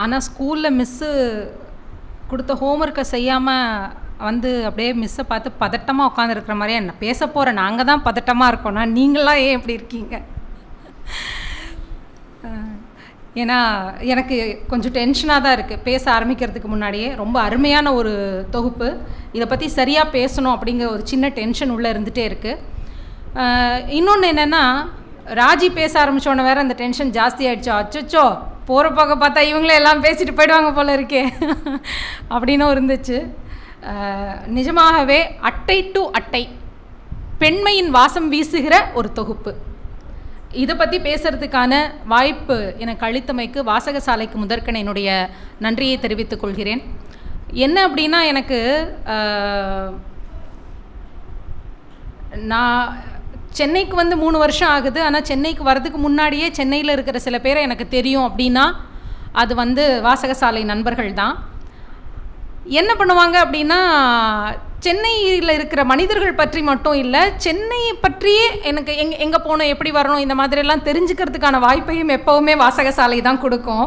ஆனால் ஸ்கூலில் மிஸ்ஸு கொடுத்த ஹோம்ஒர்க்கை செய்யாமல் வந்து அப்படியே மிஸ்ஸை பார்த்து பதட்டமாக உட்காந்துருக்கிற மாதிரியே என்ன பேச போகிற நாங்கள் தான் பதட்டமாக இருக்கோம்னா நீங்களாம் ஏன் இப்படி இருக்கீங்க அஹ், ஏன்னா எனக்கு கொஞ்சம் டென்ஷனாக தான் இருக்குது பேச ஆரம்பிக்கிறதுக்கு முன்னாடியே ரொம்ப அருமையான ஒரு தொகுப்பு இதை பற்றி சரியாக பேசணும் அப்படிங்கிற ஒரு சின்ன டென்ஷன் உள்ளே இருந்துகிட்டே இருக்குது இன்னொன்று என்னென்னா ராஜி பேச ஆரம்பித்தோன்னே வேற அந்த டென்ஷன் ஜாஸ்தி ஆயிடுச்சோ அச்சச்சோ போகிற பக்கம் பார்த்தா இவங்களே எல்லாம் பேசிட்டு போயிடுவாங்க போல இருக்கே அப்படின்னும் இருந்துச்சு அஹ், நிஜமாகவே அட்டை டு அட்டை பெண்மையின் வாசம் வீசுகிற ஒரு தொகுப்பு இதை பற்றி பேசுறதுக்கான வாய்ப்பு எனக்கு அளித்தமைக்கு வாசகசாலைக்கு முதற்கன என்னுடைய நன்றியை தெரிவித்துக் கொள்கிறேன் என்ன அப்படின்னா எனக்கு அஹ், நான் சென்னைக்கு வந்து மூணு வருஷம் ஆகுது ஆனால் சென்னைக்கு வர்றதுக்கு முன்னாடியே சென்னையில் இருக்கிற சில பேரை எனக்கு தெரியும் அப்படின்னா அது வந்து வாசகசாலை நண்பர்கள் தான் என்ன பண்ணுவாங்க அப்படின்னா சென்னையில் இருக்கிற மனிதர்கள் பற்றி மட்டும் இல்லை சென்னையை பற்றியே எனக்கு எங்க எங்கே போகணும் எப்படி வரணும் இந்த மாதிரியெல்லாம் தெரிஞ்சுக்கிறதுக்கான வாய்ப்பையும் எப்போவுமே வாசகசாலை தான் கொடுக்கும்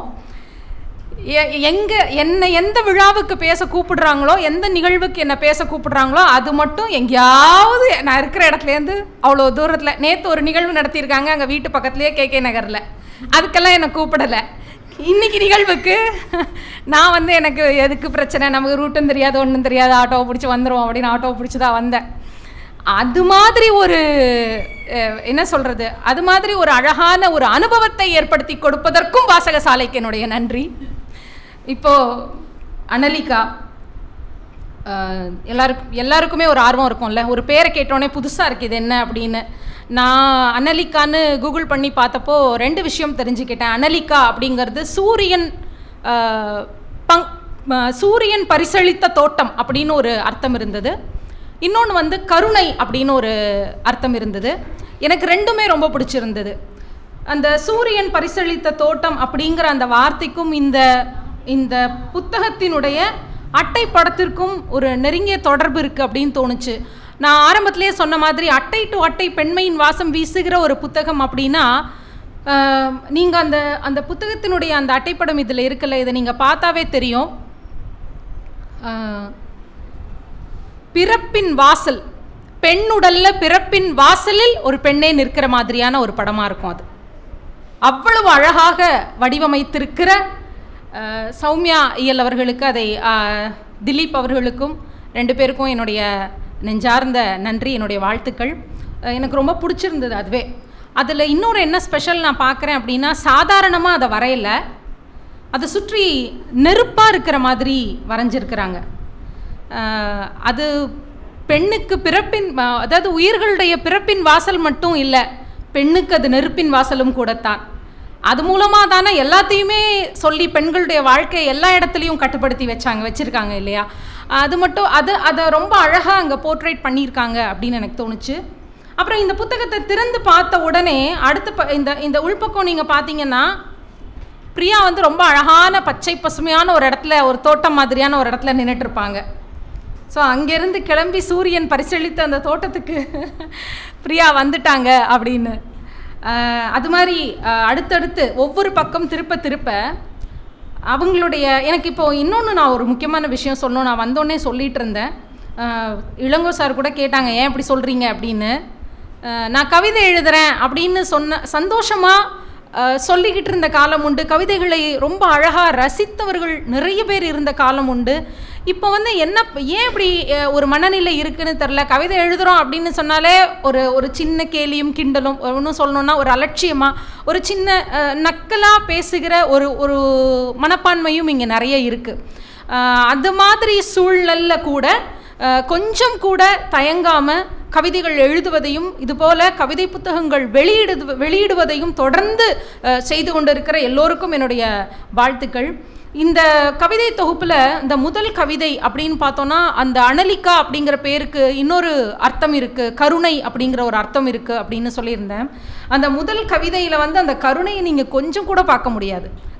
எ- எங்க என்னை எந்த விழாவுக்கு பேச கூப்பிடுறாங்களோ எந்த நிகழ்வுக்கு என்னை பேச கூப்பிடுறாங்களோ அது மட்டும் எங்கேயாவது நான் இருக்கிற இடத்துலேருந்து அவ்வளோ தூரத்தில் நேற்று ஒரு நிகழ்வு நடத்தியிருக்காங்க அங்கே வீட்டு பக்கத்துலேயே கே கே நகரில் அதுக்கெல்லாம் என்னை கூப்பிடலை இன்னைக்கு நிகழ்வுக்கு நான் வந்து எனக்கு எதுக்கு பிரச்சனை நமக்கு ரூட்டும் தெரியாது ஒன்றும் தெரியாது ஆட்டோவை பிடிச்சி வந்துடுவோம் அப்படின்னு ஆட்டோவை பிடிச்சி தான் வந்தேன் அது மாதிரி ஒரு அஹ், என்ன சொல்கிறது அது மாதிரி ஒரு அழகான ஒரு அனுபவத்தை ஏற்படுத்தி கொடுப்பதற்கும் வாசகசாலைக்கு என்னுடைய நன்றி இப்போ அனலிகா அஹ், எல்லாருக்கும் எல்லாருக்குமே ஒரு ஆர்வம் இருக்கும்ல ஒரு பேரை கேட்டோன்னே புதுசாக இருக்குது இது என்ன அப்படின்னு நான் அனலிகான்னு கூகுள் பண்ணி பார்த்தப்போ ரெண்டு விஷயம் தெரிஞ்சுக்கிட்டேன் அனலிகா அப்படிங்கிறது சூரியன் அஹ், பங் ம- சூரியன் பரிசளித்த தோட்டம் அப்படின்னு ஒரு அர்த்தம் இருந்தது இன்னொன்று வந்து கருணை அப்படின்னு ஒரு அர்த்தம் இருந்தது எனக்கு ரெண்டுமே ரொம்ப பிடிச்சிருந்தது அந்த சூரியன் பரிசளித்த தோட்டம் அப்படிங்கிற அந்த வார்த்தைக்கும் இந்த இந்த புத்தகத்தினுடைய அட்டை படத்திற்கும் ஒரு நெருங்கிய தொடர்பு இருக்குது அப்படின்னு தோணுச்சு நான் ஆரம்பத்திலேயே சொன்ன மாதிரி அட்டை டு அட்டை பெண்மையின் வாசம் வீசுகிற ஒரு புத்தகம் அப்படின்னா நீங்கள் அந்த அந்த புத்தகத்தினுடைய அந்த அட்டைப்படம் இதில் இருக்குல்ல இதை நீங்கள் பார்த்தாவே தெரியும் ஆஹ், பிறப்பின் வாசல் பெண்ணுடல்ல பிறப்பின் வாசலில் ஒரு பெண்ணே நிற்கிற மாதிரியான ஒரு படமாக இருக்கும் அது அவ்வளவு அழகாக வடிவமைத்திருக்கிற அஹ், சௌமியா இயல் அவர்களுக்கு அதை அஹ், திலீப் அவர்களுக்கும் ரெண்டு பேருக்கும் என்னுடைய நெஞ்சார்ந்த நன்றி என்னுடைய வாழ்த்துக்கள் அஹ், எனக்கு ரொம்ப பிடிச்சிருந்தது அதுவே அதில் இன்னொரு என்ன ஸ்பெஷல் நான் பார்க்குறேன் அப்படின்னா சாதாரணமாக அதை வரையல அதை சுற்றி நெருப்பாக இருக்கிற மாதிரி வரைஞ்சிருக்கிறாங்க அஹ், அது பெண்ணுக்கு பிறப்பின் அஹ், அதாவது உயிர்களுடைய பிறப்பின் வாசல் மட்டும் இல்லை பெண்ணுக்கு அது நெருப்பின் வாசலும் கூடத்தான் அது மூலமாக தானே எல்லாத்தையுமே சொல்லி பெண்களுடைய வாழ்க்கையை எல்லா இடத்துலையும் கட்டுப்படுத்தி வச்சாங்க வச்சுருக்காங்க இல்லையா அது மட்டும் அது அதை ரொம்ப அழகாக அங்கே போர்ட்ரேட் பண்ணியிருக்காங்க அப்படின்னு எனக்கு தோணுச்சு அப்புறம் இந்த புத்தகத்தை திறந்து பார்த்த உடனே அடுத்த ப இந்த இந்த உள்பக்கம் நீங்கள் பார்த்தீங்கன்னா பிரியா வந்து ரொம்ப அழகான பச்சை பசுமையான ஒரு இடத்துல ஒரு தோட்டம் மாதிரியான ஒரு இடத்துல நின்னுட்டு இருப்பாங்க ஸோ அங்கேருந்து கிளம்பி சூரியன் பரிசளித்த அந்த தோட்டத்துக்கு பிரியா வந்துட்டாங்க அப்படின்னு ஆஹ் அது மாதிரி ஆஹ் அடுத்தடுத்து ஒவ்வொரு பக்கம் திருப்ப திருப்ப அவங்களுடைய எனக்கு இப்போ இன்னொன்று நான் ஒரு முக்கியமான விஷயம் சொல்லணும் நான் வந்தோடனே சொல்லிட்டு இருந்தேன் ஆஹ் இளங்கோ சார் கூட கேட்டாங்க ஏன் இப்படி சொல்கிறீங்க அப்படின்னு ஆஹ் நான் கவிதை எழுதுறேன் அப்படின்னு சொன்ன சந்தோஷமாக சொல்லிக்கிட்டு இருந்த காலம் உண்டு கவிதைகளை ரொம்ப அழகாக ரசித்தவர்கள் நிறைய பேர் இருந்த காலம் உண்டு இப்போ வந்து என்ன ஏன் இப்படி அஹ், ஒரு மனநிலை இருக்குன்னு தெரில கவிதை எழுதுகிறோம் அப்படின்னு சொன்னாலே ஒரு ஒரு சின்ன கேலியும் கிண்டலும் ஒன்றும் சொல்லணும்னா ஒரு அலட்சியமாக ஒரு சின்ன நக்கலாக பேசுகிற ஒரு ஒரு மனப்பான்மையும் இங்கே நிறைய இருக்குது அது மாதிரி சூழலில் கூட அஹ், கொஞ்சம் கூட தயங்காமல் கவிதைகள் எழுதுவதையும் இதுபோல கவிதை புத்தகங்கள் வெளியிடு வெளியிடுவதையும் தொடர்ந்து அஹ், செய்து கொண்டிருக்கிற எல்லோருக்கும் என்னுடைய வாழ்த்துக்கள் இந்த கவிதை தொகுப்பில் இந்த முதல் கவிதை அப்படின்னு பார்த்தோன்னா அந்த அனலிகா அப்படிங்கிற பேருக்கு இன்னொரு அர்த்தம் இருக்குது கருணை அப்படிங்கிற ஒரு அர்த்தம் இருக்குது அப்படின்னு சொல்லியிருந்தேன் அந்த முதல் கவிதையில் வந்து அந்த கருணையை நீங்கள் கொஞ்சம் கூட பார்க்க முடியாது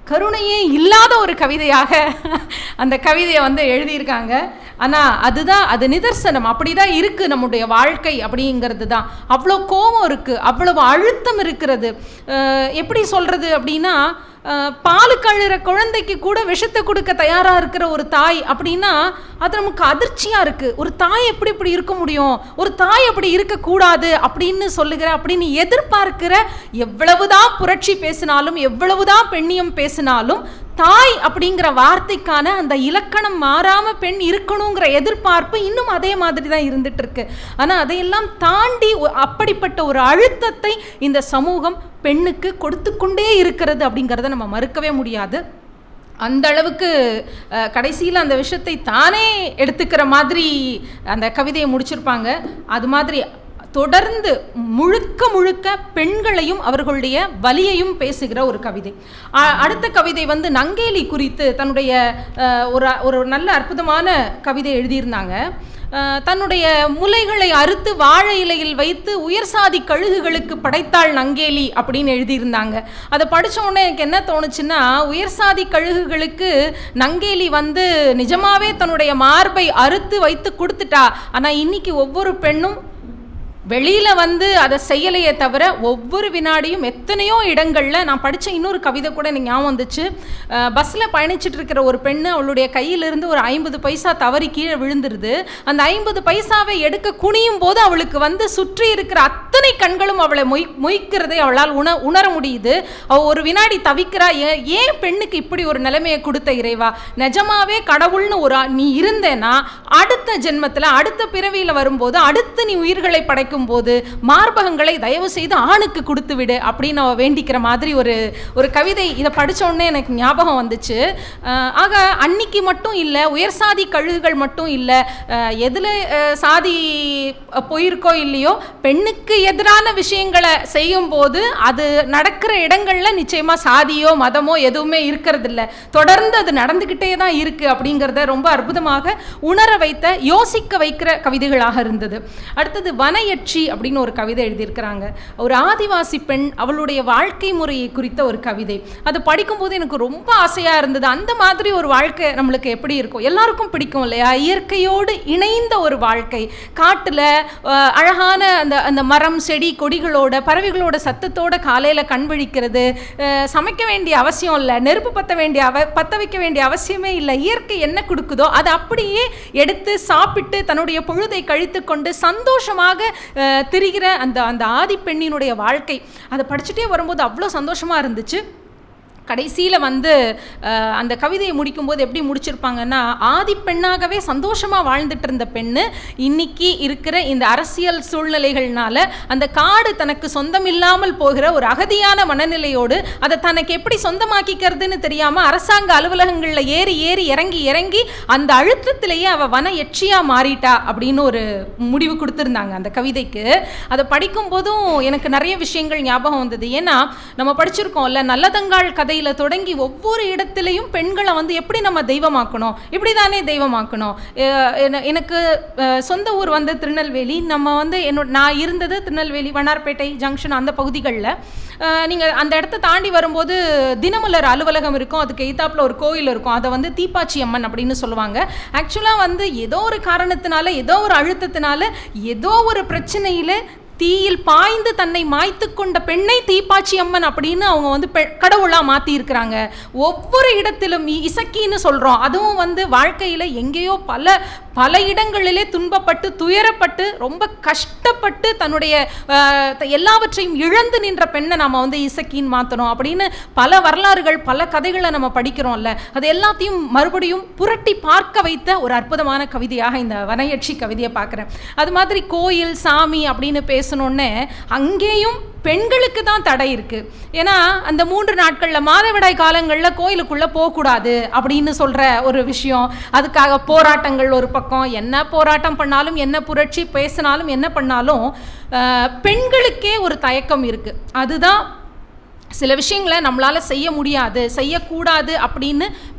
கருணையே இல்லாத ஒரு கவிதையாக அந்த கவிதையை வந்து எழுதியிருக்காங்க ஆனால் அதுதான் அது நிதர்சனம் அப்படி தான் இருக்குது நம்முடைய வாழ்க்கை அப்படிங்கிறது தான் அவ்வளோ கோபம் இருக்குது அவ்வளவு அழுத்தம் இருக்கிறது அஹ் எப்படி சொல்கிறது அப்படின்னா அஹ் பாலுக்கு அழுகிற குழந்தைக்கு கூட விஷத்தை கொடுக்க தயாராக இருக்கிற ஒரு தாய் அப்படின்னா அது நமக்கு அதிர்ச்சியாக இருக்குது ஒரு தாய் எப்படி இப்படி இருக்க முடியும் ஒரு தாய் அப்படி இருக்கக்கூடாது அப்படின்னு சொல்லுகிற அப்படின்னு எதிர்பார்க்கிற எவ்வளவுதான் புரட்சி பேசினாலும் எவ்வளவுதான் பெண்ணியம் பேசினாலும் தாய் அப்படிங்கிற வார்த்தைக்கான அந்த இலக்கணம் மாறாம பெண் இருக்கணுங்கிற எதிர்பார்ப்பு இன்னும் அதே மாதிரி தான் இருந்துட்டு இருக்கு ஆனா அதையெல்லாம் தாண்டி ஒ- அப்படிப்பட்ட ஒரு அழுத்தத்தை இந்த சமூகம் பெண்ணுக்கு கொடுத்து கொண்டே இருக்கிறது அப்படிங்கிறத நம்ம மறுக்கவே முடியாது அந்த அளவுக்கு கடைசியில் அந்த விஷயத்தை தானே எடுத்துக்கிற மாதிரி அந்த கவிதையை முடிச்சிருப்பாங்க அது மாதிரி தொடர்ந்து முழுக்க முழுக்க பெண்களையும் அவர்களுடைய வலியையும் பேசுகிற ஒரு கவிதை அ- அடுத்த கவிதை வந்து நங்கேலி குறித்து தன்னுடைய அஹ், ஒரு ஒரு நல்ல அற்புதமான கவிதை எழுதியிருந்தாங்க அஹ், தன்னுடைய முலைகளை அறுத்து வாழை இலையில் வைத்து உயர் சாதி கழுகுகளுக்கு படைத்தாள் நங்கேலி அப்படின்னு எழுதியிருந்தாங்க அதை படிச்ச உடனே எனக்கு என்ன தோணுச்சுன்னா உயர் சாதி கழுகுகளுக்கு நங்கேலி வந்து நிஜமாவே தன்னுடைய மார்பை அறுத்து வைத்து கொடுத்துட்டா ஆனால் இன்னைக்கு ஒவ்வொரு பெண்ணும் வெளியில வந்து அதை செய்யலையே தவிர ஒவ்வொரு வினாடியும் எத்தனையோ இடங்கள்ல நான் படிச்ச இன்னொரு கவிதை கூட எனக்கு ஞாபகம் வந்துச்சு அஹ் பஸ்ல பயணிச்சுட்டு இருக்கிற ஒரு பெண்ணு அவளுடைய கையிலிருந்து ஒரு ஐம்பது பைசா தவறி கீழே விழுந்துருது அந்த ஐம்பது பைசாவை எடுக்க குனியும் போது அவளுக்கு வந்து சுற்றி இருக்கிற அத்தனை கண்களும் அவளை மொய் மொய்க்கிறதை அவளால் உண உணர முடியுது அவ ஒரு வினாடி தவிக்கிறா ஏன் ஏன் பெண்ணுக்கு இப்படி ஒரு நிலைமையை கொடுத்த இறைவா நிஜமாவே கடவுள்னு ஒரு ஆ- நீ இருந்தேன்னா அடுத்த ஜென்மத்துல அடுத்த பிறவியில வரும்போது அடுத்து நீ உயிர்களை படைக்கும் போது மார்பகங்களை தயவு செய்து ஆணுக்கு கொடுத்து விடு அப்படின்னு அவ வேண்டிக்கிற மாதிரி ஒரு ஒரு கவிதை இதை படிச்ச உடனே எனக்கு ஞாபகம் வந்துச்சு அஹ் ஆக அன்னைக்கு மட்டும் இல்லை உயர் சாதி கழுகுகள் மட்டும் இல்லை எதில் சாதி அஹ், போயிருக்கோ இல்லையோ பெண்ணுக்கு எதிரான விஷயங்களை செய்யும்போது அது நடக்கிற இடங்கள்ல நிச்சயமா சாதியோ மதமோ எதுவுமே இருக்கிறது இல்ல தொடர்ந்து அது நடந்துக்கிட்டே தான் இருக்கு அப்படிங்கிறத ரொம்ப அற்புதமாக உணர வைத்த யோசிக்க வைக்கிற கவிதைகளாக இருந்தது அடுத்தது வனையட்சி அப்படின்னு ஒரு கவிதை எழுதியிருக்கிறாங்க ஒரு ஆதிவாசி பெண் அவளுடைய வாழ்க்கை முறையை குறித்த ஒரு கவிதை அது படிக்கும்போது எனக்கு ரொம்ப ஆசையா இருந்தது அந்த மாதிரி ஒரு வாழ்க்கை நம்மளுக்கு எப்படி இருக்கும் எல்லாருக்கும் பிடிக்கும் இல்லையா இயற்கையோடு இணைந்த ஒரு வாழ்க்கை காட்டுல அஹ், அழகான அந்த அந்த மரம் செடி கொடிகளோட பறவைகளோட சத்தத்தோட காலையில கண் விழிக்கிறது அஹ், சமைக்க வேண்டிய அவசியம் இல்லை நெருப்பு பத்த வேண்டிய அவ பத்த வைக்க வேண்டிய அவசியமே இல்லை இயற்கை என்ன கொடுக்குதோ அதை அப்படியே எடுத்து சாப்பிட்டு தன்னுடைய பொழுதை கழித்து கொண்டு சந்தோஷமாக அஹ், திரிகிற அந்த அந்த ஆதி பெண்ணினுடைய வாழ்க்கை அதை படிச்சுட்டே வரும்போது அவ்வளோ சந்தோஷமா இருந்துச்சு கடைசியில் வந்து அஹ், அந்த கவிதையை முடிக்கும்போது எப்படி முடிச்சிருப்பாங்கன்னா ஆதி பெண்ணாகவே சந்தோஷமாக வாழ்ந்துட்டு இருந்த பெண்ணு இன்னைக்கு இருக்கிற இந்த அரசியல் சூழ்நிலைகள்னால அந்த காடு தனக்கு சொந்தம் இல்லாமல் போகிற ஒரு அகதியான மனநிலையோடு அதை தனக்கு எப்படி சொந்தமாக்கிக்கிறதுன்னு தெரியாமல் அரசாங்க அலுவலகங்களில் ஏறி ஏறி இறங்கி இறங்கி அந்த அழுத்தத்திலேயே அவள் வன எச்சியாக மாறிட்டா அப்படின்னு ஒரு முடிவு கொடுத்துருந்தாங்க அந்த கவிதைக்கு அதை படிக்கும் போதும் எனக்கு நிறைய விஷயங்கள் ஞாபகம் வந்தது ஏன்னா நம்ம படிச்சிருக்கோம்ல நல்லதங்காள் கதையில தொடங்கி ஒவ்வொரு இடத்துலையும் பெண்களை வந்து எப்படி நம்ம தெய்வமாக்கணும் இப்படி தானே தெய்வமாக்கணும் அஹ் என- எனக்கு அஹ், சொந்த ஊர் வந்து திருநெல்வேலி நம்ம வந்து என்னோட நான் இருந்தது திருநெல்வேலி வண்ணார்பேட்டை ஜங்ஷன் அந்த பகுதிகளில் நீங்கள் அந்த இடத்த தாண்டி வரும்போது தினமலர் அலுவலகம் இருக்கும் அதுக்கு எய்த்தாப்புல ஒரு கோயில் இருக்கும் அதை வந்து தீப்பாச்சி அம்மன் அப்படின்னு சொல்லுவாங்க ஆக்சுவலாக வந்து ஏதோ ஒரு காரணத்தினால ஏதோ ஒரு அழுத்தத்தினால ஏதோ ஒரு பிரச்சனையில தீயில் பாய்ந்து தன்னை மாய்த்து கொண்ட பெண்ணை தீப்பாச்சி அம்மன் அப்படின்னு அவங்க வந்து பெ கடவுளா மாத்தி இருக்கிறாங்க ஒவ்வொரு இடத்திலும் இ- இசக்கின்னு சொல்றோம் அதுவும் வந்து வாழ்க்கையில எங்கேயோ பல பல இடங்களிலே துன்பப்பட்டு துயரப்பட்டு ரொம்ப கஷ்டப்பட்டு தன்னுடைய ஆஹ், த- எல்லாவற்றையும் இழந்து நின்ற பெண்ணை நாம வந்து இசக்கின்னு மாத்தணும் அப்படின்னு பல வரலாறுகள் பல கதைகளை நம்ம படிக்கிறோம்ல அது எல்லாத்தையும் மறுபடியும் புரட்டி பார்க்க வைத்த ஒரு அற்புதமான கவிதையாக இந்த வனையட்சி கவிதையை பார்க்குறேன் அது மாதிரி கோயில் சாமி அப்படின்னு பேசணுன்னே அங்கேயும் பெண்களுக்கு தான் தடை இருக்கு ஏன்னா அந்த மூன்று நாட்கள்ல மாதவிடாய் காலங்கள்ல கோயிலுக்குள்ள போகக்கூடாது அப்படின்னு சொல்ற ஒரு விஷயம் அதுக்காக போராட்டங்கள் ஒரு பக்கம் என்ன போராட்டம் பண்ணாலும் என்ன புரட்சி பேசினாலும் என்ன பண்ணாலும் ஆஹ், பெண்களுக்கே ஒரு தயக்கம் இருக்கு அதுதான் சில விஷயங்களை நம்மளால செய்ய முடியாது செய்யக்கூடாது அப்படின்னு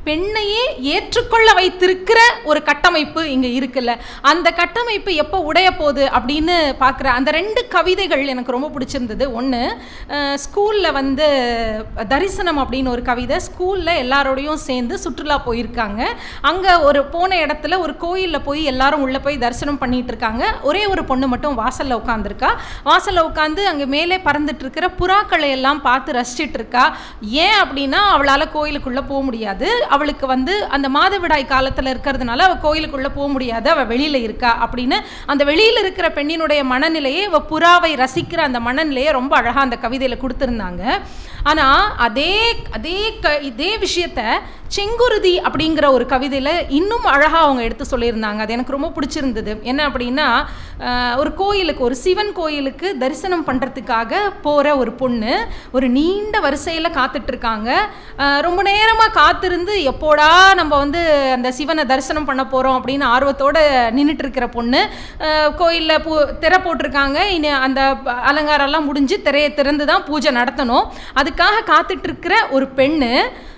பெண்ணையே ஏற்றுக்கொள்ள வைத்திருக்கிற ஒரு கட்டமைப்பு இங்கே இருக்குல்ல அந்த கட்டமைப்பு எப்போ உடைய போகுது அப்படின்னு பார்க்குற அந்த ரெண்டு கவிதைகள் எனக்கு ரொம்ப பிடிச்சிருந்தது ஒன்று ஸ்கூலில் வந்து தரிசனம் அப்படின்னு ஒரு கவிதை ஸ்கூலில் எல்லாரோடையும் சேர்ந்து சுற்றுலா போயிருக்காங்க அங்கே ஒரு போன இடத்துல ஒரு கோயிலில் போய் எல்லாரும் உள்ளே போய் தரிசனம் பண்ணிட்டு இருக்காங்க ஒரே ஒரு பொண்ணு மட்டும் வாசலில் உட்காந்துருக்கா வாசலில் உட்காந்து அங்கே மேலே பறந்துட்டு இருக்கிற புறாக்களை எல்லாம் பார்த்து ரசிச்சிட்டு இருக்கா ஏன் அப்படின்னா அவளால் கோயிலுக்குள்ளே போக முடியாது அவளுக்கு வந்து அந்த மாதவிடாய் காலத்தில் இருக்கிறதுனால அவள் கோயிலுக்குள்ளே போக முடியாது அவள் வெளியில் இருக்கா அப்படின்னு அந்த வெளியில் இருக்கிற பெண்ணினுடைய மனநிலையை அவள் புறாவை ரசிக்கிற அந்த மனநிலையை ரொம்ப அழகாக அந்த கவிதையில் கொடுத்துருந்தாங்க ஆனால் அதே அதே க இதே விஷயத்த செங்குருதி அப்படிங்கிற ஒரு கவிதையில் இன்னும் அழகாக அவங்க எடுத்து சொல்லியிருந்தாங்க அது எனக்கு ரொம்ப பிடிச்சிருந்தது என்ன அப்படின்னா ஆஹ், ஒரு கோயிலுக்கு ஒரு சிவன் கோயிலுக்கு தரிசனம் பண்ணுறதுக்காக போகிற ஒரு பொண்ணு ஒரு நீண்ட வரிசையில் காத்துட்ருக்காங்க ரொம்ப நேரமாக காத்திருந்து எப்போடா நம்ம வந்து அந்த சிவனை தரிசனம் பண்ண போகிறோம் அப்படின்னு ஆர்வத்தோடு நின்றுட்டு இருக்கிற பொண்ணு கோயிலில் பூ திரை போட்டிருக்காங்க இனி அந்த ப- அலங்காரம்லாம் முடிஞ்சு திரையை திறந்து தான் பூஜை நடத்தணும் அதுக்காக காத்துட்டு இருக்கிற ஒரு பெண்ணு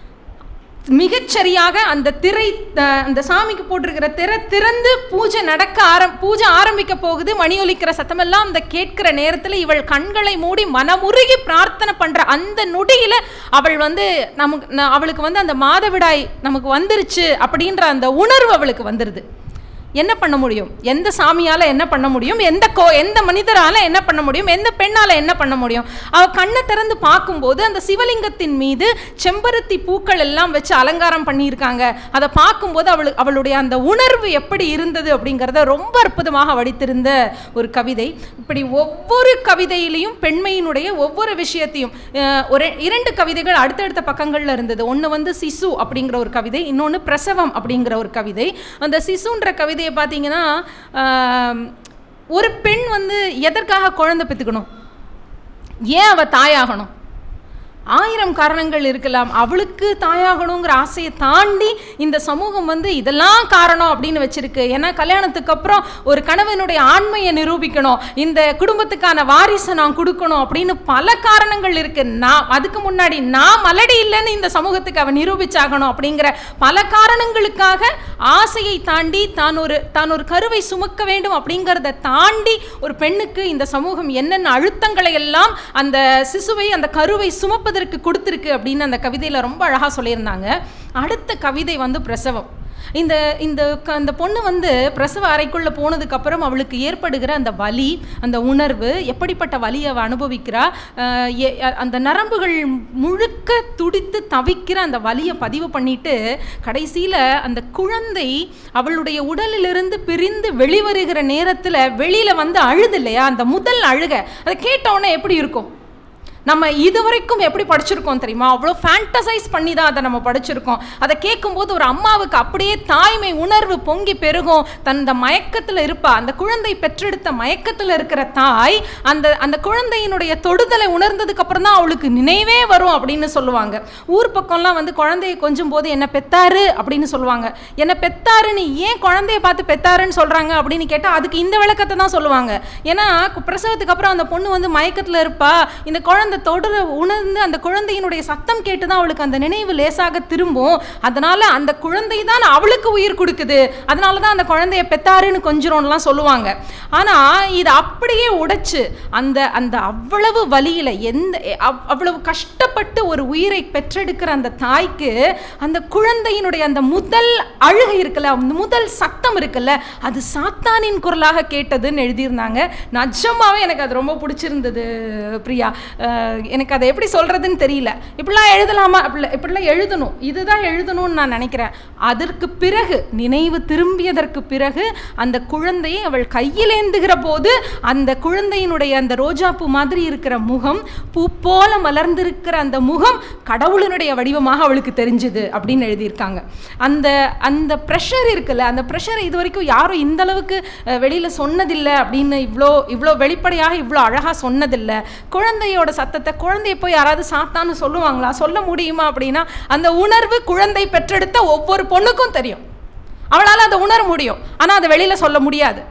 மிகச்சரியாக அந்த திரை அஹ், அந்த சாமிக்கு போட்டிருக்கிற திரை திறந்து பூஜை நடக்க ஆரம் பூஜை ஆரம்பிக்க போகுது மணி ஒலிக்கிற சத்தமெல்லாம் அந்த கேட்கிற நேரத்தில் இவள் கண்களை மூடி மனமுருகி பிரார்த்தனை பண்ற அந்த நொடியில அவள் வந்து நமக்கு ந- அவளுக்கு வந்து அந்த மாதவிடாய் நமக்கு வந்துருச்சு அப்படின்ற அந்த உணர்வு அவளுக்கு வந்துருது என்ன பண்ண முடியும் எந்த சாமியால என்ன பண்ண முடியும் எந்த கோ எந்த மனிதரால என்ன பண்ண முடியும் எந்த பெண்ணால என்ன பண்ண முடியும் அவ கண்ணை திறந்து பார்க்கும்போது அந்த சிவலிங்கத்தின் மீது செம்பருத்தி பூக்கள் எல்லாம் வச்சு அலங்காரம் பண்ணியிருக்காங்க அதை பார்க்கும்போது அவளு அவளுடைய அந்த உணர்வு எப்படி இருந்தது அப்படிங்கிறத ரொம்ப அற்புதமாக வடித்திருந்த ஒரு கவிதை இப்படி ஒவ்வொரு கவிதையிலையும் பெண்மையினுடைய ஒவ்வொரு விஷயத்தையும் அஹ், ஒரு இரண்டு கவிதைகள் அடுத்தடுத்த பக்கங்கள்ல இருந்தது ஒன்று வந்து சிசு அப்படிங்கிற ஒரு கவிதை இன்னொன்று பிரசவம் அப்படிங்கிற ஒரு கவிதை அந்த சிசுன்ற கவிதையை பார்த்தீங்கன்னா ஆம், ஒரு பெண் வந்து எதற்காக குழந்தை பெற்றுக்கணும் ஏன் அவ தாயாகணும் ஆயிரம் காரணங்கள் இருக்கலாம் அவளுக்கு தாயாகணுங்கிற ஆசையை தாண்டி இந்த சமூகம் வந்து இதெல்லாம் காரணம் அப்படின்னு வச்சிருக்கு ஏன்னா கல்யாணத்துக்கு அப்புறம் ஒரு கணவனுடைய ஆண்மையை நிரூபிக்கணும் இந்த குடும்பத்துக்கான வாரிசை நான் கொடுக்கணும் அப்படின்னு பல காரணங்கள் இருக்கு நான் அதுக்கு முன்னாடி நான் மலடி இல்லைன்னு இந்த சமூகத்துக்கு அவன் நிரூபிச்சாகணும் அப்படிங்கிற பல காரணங்களுக்காக ஆசையை தாண்டி தான் ஒரு தான் ஒரு கருவை சுமக்க வேண்டும் அப்படிங்கிறத தாண்டி ஒரு பெண்ணுக்கு இந்த சமூகம் என்னென்ன அழுத்தங்களை எல்லாம் அந்த சிசுவை அந்த கருவை சுமப்பதற்கு கொடுத்துருக்கு அப்படின்னு அந்த கவிதையில் ரொம்ப அழகாக சொல்லியிருந்தாங்க அடுத்த கவிதை வந்து பிரசவம் இந்த இந்த க- அந்த பொண்ணு வந்து பிரசவ அறைக்குள்ளே போனதுக்கப்புறம் அவளுக்கு ஏற்படுகிற அந்த வலி அந்த உணர்வு எப்படிப்பட்ட வலியை அவள் அனுபவிக்கிறா அஹ் எ- அ- அந்த நரம்புகள் முழுக்க துடித்து தவிக்கிற அந்த வலியை பதிவு பண்ணிட்டு கடைசியில் அந்த குழந்தை அவளுடைய உடலிலிருந்து பிரிந்து வெளிவருகிற நேரத்தில் வெளியில் வந்து அழுது இல்லையா அந்த முதல் அழுக அதை கேட்டவுடனே எப்படி இருக்கும் நம்ம இதுவரைக்கும் எப்படி படிச்சிருக்கோம் தெரியுமா அவ்வளோ ஃபேண்டசைஸ் பண்ணி தான் அதை நம்ம படிச்சிருக்கோம் அதை கேட்கும்போது ஒரு அம்மாவுக்கு அப்படியே தாய்மை உணர்வு பொங்கி பெருகும் தந்த மயக்கத்தில் இருப்பா அந்த குழந்தை பெற்றெடுத்த மயக்கத்தில் இருக்கிற தாய் அந்த அந்த குழந்தையினுடைய தொடுதலை உணர்ந்ததுக்கு அப்புறம் தான் அவளுக்கு நினைவே வரும் அப்படின்னு சொல்லுவாங்க ஊர் பக்கம்லாம் வந்து குழந்தைய கொஞ்சம் போது என்ன பெத்தாரு அப்படின்னு சொல்லுவாங்க என்ன பெத்தாருன்னு ஏன் குழந்தைய பார்த்து பெத்தாருன்னு சொல்றாங்க அப்படின்னு கேட்டால் அதுக்கு இந்த விளக்கத்தை தான் சொல்லுவாங்க ஏன்னா கு- பிரசவத்துக்கு அப்புறம் அந்த பொண்ணு வந்து மயக்கத்தில் இருப்பா இந்த குழந்தை தொடர உணர்ந்து அந்த குழந்தையினுடைய சத்தம் கேட்டு தான் அவளுக்கு அந்த நினைவு லேசாக திரும்பும் அதனால அந்த குழந்தை தான் அவளுக்கு உயிர் கொடுக்குது அதனால தான் அந்த குழந்தைய பெத்தாருன்னு கொஞ்சிரோம்லாம் சொல்லுவாங்க ஆனால் இது அப்படியே உடைச்சு அந்த அந்த அவ்வளவு வலியில எந்த அவ்- அவ்வளவு கஷ்டப்பட்டு ஒரு உயிரை பெற்றெடுக்கிற அந்த தாய்க்கு அந்த குழந்தையினுடைய அந்த முதல் அழுகை இருக்குல்ல அந்த முதல் சத்தம் இருக்குல்ல அது சாத்தானின் குரலாக கேட்டதுன்னு எழுதியிருந்தாங்க நிஜமாவே எனக்கு அது ரொம்ப பிடிச்சிருந்தது பிரியா அஹ் எனக்கு அதை எப்படி சொல்றதுன்னு தெரியல இப்படிலாம் எழுதலாமா அப்படி இப்படிலாம் எழுதணும் இதுதான் எழுதணும்னு நான் நினைக்கிறேன் அதற்கு பிறகு நினைவு திரும்பியதற்கு பிறகு அந்த குழந்தையை அவள் கையிலேந்துகிற போது அந்த குழந்தையினுடைய அந்த ரோஜாப்பூ மாதிரி இருக்கிற முகம் பூ போல மலர்ந்திருக்கிற அந்த முகம் கடவுளினுடைய வடிவமாக அவளுக்கு தெரிஞ்சுது அப்படின்னு எழுதியிருக்காங்க அந்த அந்த ப்ரெஷர் இருக்குல்ல அந்த ப்ரெஷரை இது வரைக்கும் யாரும் இந்த அளவுக்கு அஹ், வெளியில சொன்னதில்லை அப்படின்னு இவ்வளோ இவ்வளோ வெளிப்படையாக இவ்வளோ அழகா சொன்னதில்லை குழந்தையோட சத்தத்தை குழந்தைய போய் யாராவது சாத்தான்னு சொல்லுவாங்களா சொல்ல முடியுமா அப்படின்னா அந்த உணர்வு குழந்தை பெற்றெடுத்த ஒவ்வொரு பொண்ணுக்கும் தெரியும் அவளால் அதை உணர முடியும் ஆனால் அதை வெளியில் சொல்ல முடியாது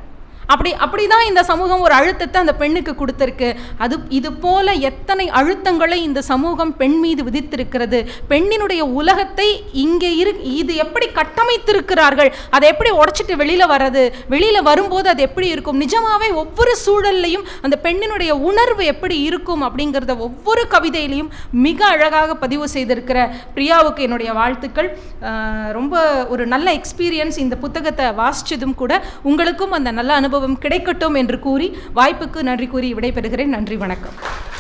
அப்படி அப்படிதான் இந்த சமூகம் ஒரு அழுத்தத்தை அந்த பெண்ணுக்கு கொடுத்திருக்கு அது இது போல எத்தனை அழுத்தங்களை இந்த சமூகம் பெண் மீது விதித்திருக்கிறது பெண்ணினுடைய உலகத்தை இங்கே இரு இது எப்படி கட்டமைத்திருக்கிறார்கள் அதை எப்படி உடைச்சிட்டு வெளியில வர்றது வெளியில வரும்போது அது எப்படி இருக்கும் நிஜமாவே ஒவ்வொரு சூழல்லையும் அந்த பெண்ணினுடைய உணர்வு எப்படி இருக்கும் அப்படிங்கிறத ஒவ்வொரு கவிதையிலையும் மிக அழகாக பதிவு செய்திருக்கிற பிரியாவுக்கு என்னுடைய வாழ்த்துக்கள் ஆஹ் ரொம்ப ஒரு நல்ல எக்ஸ்பீரியன்ஸ் இந்த புத்தகத்தை வாசிச்சதும் கூட உங்களுக்கும் அந்த நல்ல அனுபவம் கிடைக்கட்டும் என்று கூறி வாய்ப்புக்கு நன்றி கூறி விடைபெறுகிறேன் நன்றி வணக்கம்